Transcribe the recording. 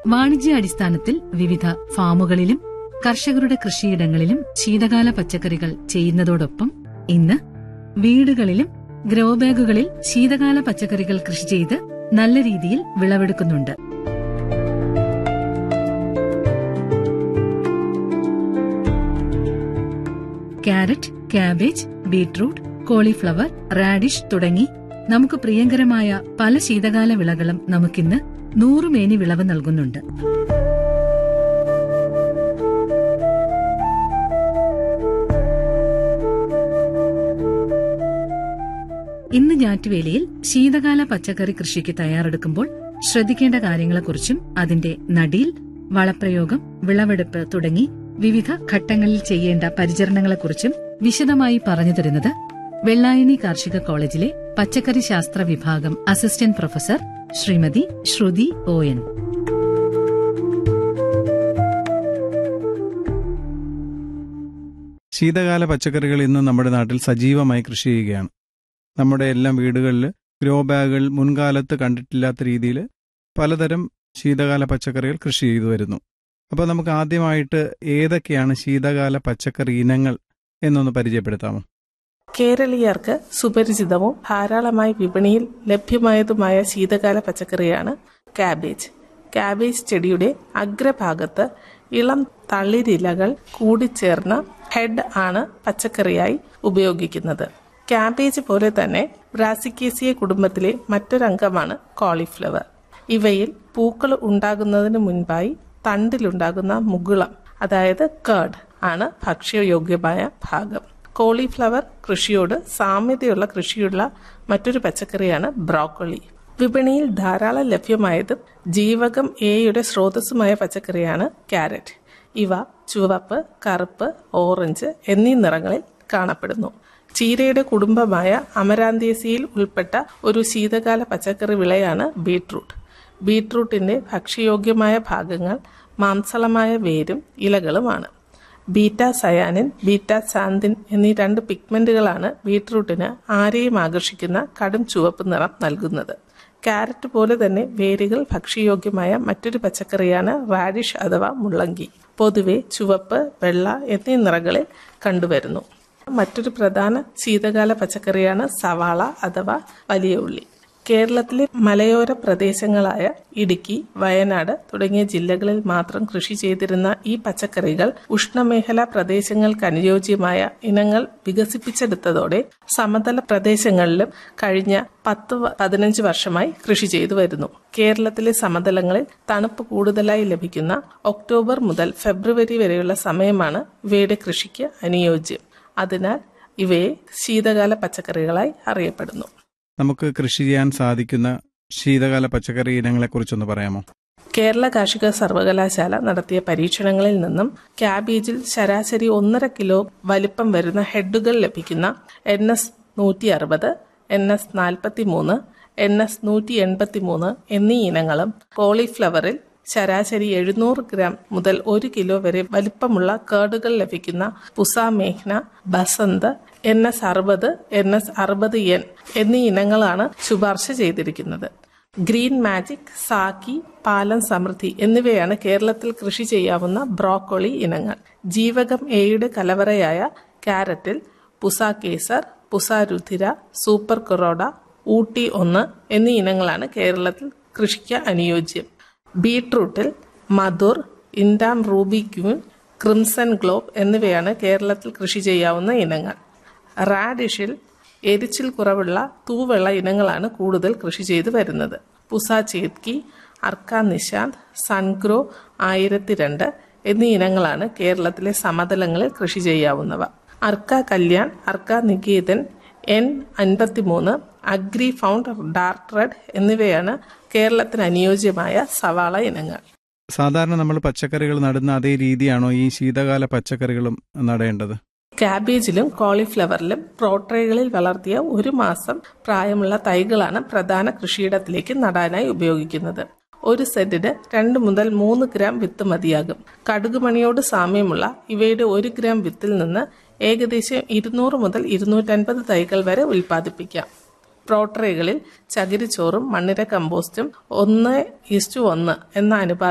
വാണിജ്യാടിസ്ഥാനത്തിൽ വിവിധ ഫാമുകളിലും കർഷകരുടെ കൃഷിയിടങ്ങളിലും ശീതകാല പച്ചക്കറികൾ ചെയ്യുന്നതോടൊപ്പം ഇന്ന് വീടുകളിലും ഗ്രോ ബാഗുകളിൽ ശീതകാല പച്ചക്കറികൾ കൃഷി ചെയ്ത് നല്ല രീതിയിൽ വിളവെടുക്കുന്നുണ്ട് carrot cabbage beetroot cauliflower radish തുടങ്ങി നമുക്ക് പ്രിയങ്കരമായ പല ശീതകാല വിളകളും നമുക്കിന്ന് നൂറുമേനി വിളവ് നൽകുന്നുണ്ട് ഇന്ന് ഞാറ്റുവേലിയിൽ ശീതകാല പച്ചക്കറി കൃഷിക്ക് തയ്യാറെടുക്കുമ്പോൾ ശ്രദ്ധിക്കേണ്ട കാര്യങ്ങളെക്കുറിച്ചും അതിന്റെ നടീൽ വളപ്രയോഗം വിളവെടുപ്പ് തുടങ്ങി വിവിധ ഘട്ടങ്ങളിൽ ചെയ്യേണ്ട പരിചരണങ്ങളെക്കുറിച്ചും വിശദമായി പറഞ്ഞു തരുന്നത് വെള്ളായണി കാർഷിക കോളേജിലെ പച്ചക്കറി ശാസ്ത്ര വിഭാഗം assistant professor Srimathi Sruthi O N ശീതകാല പച്ചക്കറികൾ ഇന്ന് നമ്മുടെ നാട്ടിൽ സജീവമായി കൃഷി ചെയ്യുകയാണ് നമ്മുടെ എല്ലാം വീടുകളിൽ ഗ്രോ ബാഗുകൾ മുൻകാലത്ത് കണ്ടിട്ടില്ലാത്ത രീതിയിൽ പലതരം ശീതകാല പച്ചക്കറികൾ കൃഷി ചെയ്തു വരുന്നു അപ്പോൾ നമുക്ക് ആദ്യമായിട്ട് ഏതൊക്കെയാണ് ശീതകാല പച്ചക്കറി ഇനങ്ങൾ എന്നൊന്ന് പരിചയപ്പെടുത്താമോ കേരളീയർക്ക് സുപരിചിതവും ധാരാളമായി വിപണിയിൽ ലഭ്യമായതുമായ ശീതകാല പച്ചക്കറിയാണ് കാബേജ് കാബേജ് ചെടിയുടെ അഗ്രഭാഗത്ത് ഇളം തളിരിലകൾ കൂടിച്ചേർന്ന ഹെഡ് ആണ് പച്ചക്കറിയായി ഉപയോഗിക്കുന്നത് കാബേജ് പോലെ തന്നെ ബ്രാസിക്കേസിയ കുടുംബത്തിലെ മറ്റൊരംഗമാണ് കോളിഫ്ലവർ ഇവയിൽ പൂക്കൾ ഉണ്ടാകുന്നതിന് മുൻപായി തണ്ടിലുണ്ടാകുന്ന മുകുളം അതായത് കേർഡ് ആണ് ഭക്ഷ്യയോഗ്യമായ ഭാഗം കോളിഫ്ലവർ കൃഷിയോട് സാമ്യതയുള്ള കൃഷിയുള്ള മറ്റൊരു പച്ചക്കറിയാണ് ബ്രോക്കോളി വിപണിയിൽ ധാരാളം ലഭ്യമായതും ജീവകം എയുടെ സ്രോതസ്സുമായ പച്ചക്കറിയാണ് ക്യാരറ്റ് ഇവ ചുവപ്പ് കറുപ്പ് ഓറഞ്ച് എന്നീ നിറങ്ങളിൽ കാണപ്പെടുന്നു ചീരയുടെ കുടുംബമായ അമരാന്തേസിയിൽ ഉൾപ്പെട്ട ഒരു ശീതകാല പച്ചക്കറി വിളയാണ് ബീട്രൂട്ട് ബീട്രൂട്ടിന്റെ ഭക്ഷ്യയോഗ്യമായ ഭാഗങ്ങൾ മാംസളമായ വേരും ഇലകളുമാണ് ബീറ്റ സയാനിൻ ബീറ്റ സാന്തിൻ എന്നീ രണ്ട് പിഗ്മെന്റുകളാണ് ബീട്രൂട്ടിന് ആരെയും ആകർഷിക്കുന്ന കടും ചുവപ്പ് നിറം നൽകുന്നത് ക്യാരറ്റ് പോലെ തന്നെ വേരുകൾ ഭക്ഷ്യയോഗ്യമായ മറ്റൊരു പച്ചക്കറിയാണ് റാഡിഷ് അഥവാ മുള്ളങ്കി പൊതുവെ ചുവപ്പ് വെള്ള എന്നീ നിറങ്ങളിൽ കണ്ടുവരുന്നു മറ്റൊരു പ്രധാന ശീതകാല പച്ചക്കറിയാണ് സവാള അഥവാ വലിയ ഉള്ളി കേരളത്തിലെ മലയോര പ്രദേശങ്ങളായ ഇടുക്കി വയനാട് തുടങ്ങിയ ജില്ലകളിൽ മാത്രം കൃഷി ചെയ്തിരുന്ന ഈ പച്ചക്കറികൾ ഉഷ്ണമേഖലാ പ്രദേശങ്ങൾക്ക് അനുയോജ്യമായ ഇനങ്ങൾ വികസിപ്പിച്ചെടുത്തതോടെ സമതല പ്രദേശങ്ങളിലും കഴിഞ്ഞ പത്ത് പതിനഞ്ച് വർഷമായി കൃഷി ചെയ്തു വരുന്നു കേരളത്തിലെ സമതലങ്ങളിൽ തണുപ്പ് കൂടുതലായി ലഭിക്കുന്ന ഒക്ടോബർ മുതൽ ഫെബ്രുവരി വരെയുള്ള സമയമാണ് ഇവയുടെ കൃഷിക്ക് അനുയോജ്യം അതിനാൽ ഇവയെ ശീതകാല പച്ചക്കറികളായി അറിയപ്പെടുന്നു നമുക്ക് കൃഷി ചെയ്യാൻ സാധിക്കുന്ന ശീതകാല പച്ചക്കറി ഇനങ്ങളെക്കുറിച്ചൊന്ന് പറയാമോ കേരള കാർഷിക സർവകലാശാല നടത്തിയ പരീക്ഷണങ്ങളിൽ നിന്നും ക്യാബേജിൽ ശരാശരി ഒന്നര കിലോ വലിപ്പം വരുന്ന ഹെഡുകൾ ലഭിക്കുന്ന എൻ എസ് നൂറ്റി അറുപത് എൻ എസ് നാൽപ്പത്തി മൂന്ന് എൻ എസ് നൂറ്റി എൺപത്തി മൂന്ന് എന്നീ ഇനങ്ങളും കോളിഫ്ലവറിൽ ശരാശരി എഴുന്നൂറ് ഗ്രാം മുതൽ ഒരു കിലോ വരെ വലിപ്പമുള്ള കേർഡുകൾ ലഭിക്കുന്ന പുസ മേഘ്ന ബസന്ത് എൻ എസ് അറുപത് എൻ എസ് അറുപത് എൻ എന്നീ ഇനങ്ങളാണ് ശുപാർശ ചെയ്തിരിക്കുന്നത് ഗ്രീൻ മാജിക് സാക്കി പാലം സമൃദ്ധി എന്നിവയാണ് കേരളത്തിൽ കൃഷി ചെയ്യാവുന്ന ബ്രോക്കോളി ഇനങ്ങൾ ജീവകം എയുടെ കലവറയായ ക്യാരറ്റിൽ പുസ കേസർ പുസ രുധിര സൂപ്പർ കൊറോഡ ഊട്ടി ഒന്ന് എന്നീ ഇനങ്ങളാണ് കേരളത്തിൽ കൃഷിക്ക് അനുയോജ്യം ബീട്രൂട്ടിൽ Madhur Indam Ruby Queen Crimson Globe എന്നിവയാണ് കേരളത്തിൽ കൃഷി ചെയ്യാവുന്ന ഇനങ്ങൾ റാഡിഷിൽ എരിച്ചിൽ കുറവുള്ള തൂവെള്ള ഇനങ്ങളാണ് കൂടുതൽ കൃഷി ചെയ്തു വരുന്നത് പുസ ചേത്കി അർക്ക നിശാന്ത് സൺഗ്രോ ആയിരത്തി രണ്ട് എന്നീ ഇനങ്ങളാണ് കേരളത്തിലെ സമതലങ്ങളിൽ കൃഷി ചെയ്യാവുന്നവ അർക്ക കല്യാൺ അർക്ക നികേതൻ എൻ അൻപത്തിമൂന്ന് അഗ്രി ഫൗണ്ട് ഡാർക്ക് റെഡ് എന്നിവയാണ് കേരളത്തിന് അനുയോജ്യമായ സവാള ഇനങ്ങൾ സാധാരണ നമ്മൾ പച്ചക്കറികൾ നടുന്ന അതേ രീതിയാണോ ഈ ശീതകാല പച്ചക്കറികളും നടേണ്ടത് കാബേജിലും കോളിഫ്ലവറിലും പ്രോട്രേകളിൽ വളർത്തിയ ഒരു മാസം പ്രായമുള്ള തൈകളാണ് പ്രധാന കൃഷിയിടത്തിലേക്ക് നടാനായി ഉപയോഗിക്കുന്നത് ഒരു സെന്റിന് രണ്ട് മുതൽ മൂന്ന് ഗ്രാം വിത്ത് മതിയാകും കടുകുമണിയോട് സാമ്യമുള്ള ഇവയുടെ ഒരു ഗ്രാം വിത്തിൽ നിന്ന് ഏകദേശം ഇരുന്നൂറ് മുതൽ ഇരുന്നൂറ്റൻപത് തൈകൾ വരെ ഉൽപ്പാദിപ്പിക്കാം പ്രോട്രേകളിൽ ചകിരിച്ചോറും മണ്ണിര കമ്പോസ്റ്റും ഒന്ന് ഇസ്റ്റു ഒന്ന് എന്ന അനുപാതത്തിൽ